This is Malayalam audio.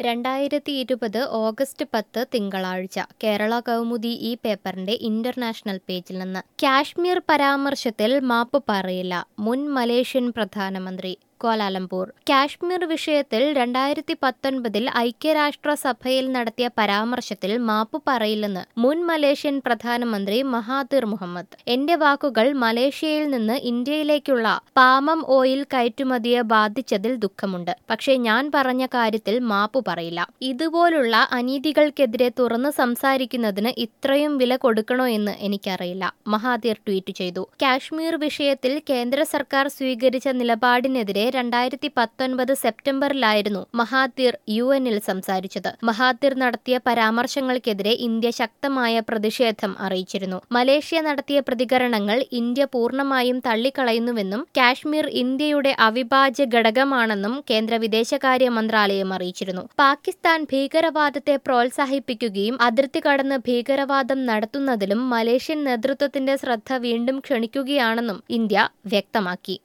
രണ്ടായിരത്തി ഇരുപത് ഓഗസ്റ്റ് പത്ത് തിങ്കളാഴ്ച കേരള കൗമുദി ഈ പേപ്പറിന്റെ ഇന്റർനാഷണൽ പേജിൽ നിന്ന് കാശ്മീർ പരാമർശത്തിൽ മാപ്പ് പറയില്ല മുൻ മലേഷ്യൻ പ്രധാനമന്ത്രി കോലാലംപൂർ കാശ്മീർ വിഷയത്തിൽ രണ്ടായിരത്തി പത്തൊൻപതിൽ ഐക്യരാഷ്ട്രസഭയിൽ നടത്തിയ പരാമർശത്തിൽ മാപ്പ് പറയില്ലെന്ന് മുൻ മലേഷ്യൻ പ്രധാനമന്ത്രി മഹാതിർ മുഹമ്മദ് എന്റെ വാക്കുകൾ മലേഷ്യയിൽ നിന്ന് ഇന്ത്യയിലേക്കുള്ള പാമം ഓയിൽ കയറ്റുമതിയെ ബാധിച്ചതിൽ ദുഃഖമുണ്ട് പക്ഷേ ഞാൻ പറഞ്ഞ കാര്യത്തിൽ മാപ്പ് പറയില്ല ഇതുപോലുള്ള അനീതികൾക്കെതിരെ തുറന്നു സംസാരിക്കുന്നതിന് ഇത്രയും വില കൊടുക്കണോ എന്ന് എനിക്കറിയില്ല മഹാതിർ ട്വീറ്റ് ചെയ്തു കാശ്മീർ വിഷയത്തിൽ കേന്ദ്ര സർക്കാർ സ്വീകരിച്ച നിലപാടിനെതിരെ രണ്ടായിരത്തി പത്തൊൻപത് സെപ്റ്റംബറിലായിരുന്നു മഹാതിർ യു എന്നിൽ സംസാരിച്ചത് മഹാതിർ നടത്തിയ പരാമർശങ്ങൾക്കെതിരെ ഇന്ത്യ ശക്തമായ പ്രതിഷേധം അറിയിച്ചിരുന്നു മലേഷ്യ നടത്തിയ പ്രതികരണങ്ങൾ ഇന്ത്യ പൂർണ്ണമായും തള്ളിക്കളയുന്നുവെന്നും കാശ്മീർ ഇന്ത്യയുടെ അവിഭാജ്യ ഘടകമാണെന്നും കേന്ദ്ര വിദേശകാര്യ മന്ത്രാലയം അറിയിച്ചിരുന്നു പാകിസ്ഥാൻ ഭീകരവാദത്തെ പ്രോത്സാഹിപ്പിക്കുകയും അതിർത്തി കടന്ന് ഭീകരവാദം നടത്തുന്നതിലും മലേഷ്യൻ നേതൃത്വത്തിന്റെ ശ്രദ്ധ വീണ്ടും ക്ഷണിക്കുകയാണെന്നും ഇന്ത്യ വ്യക്തമാക്കി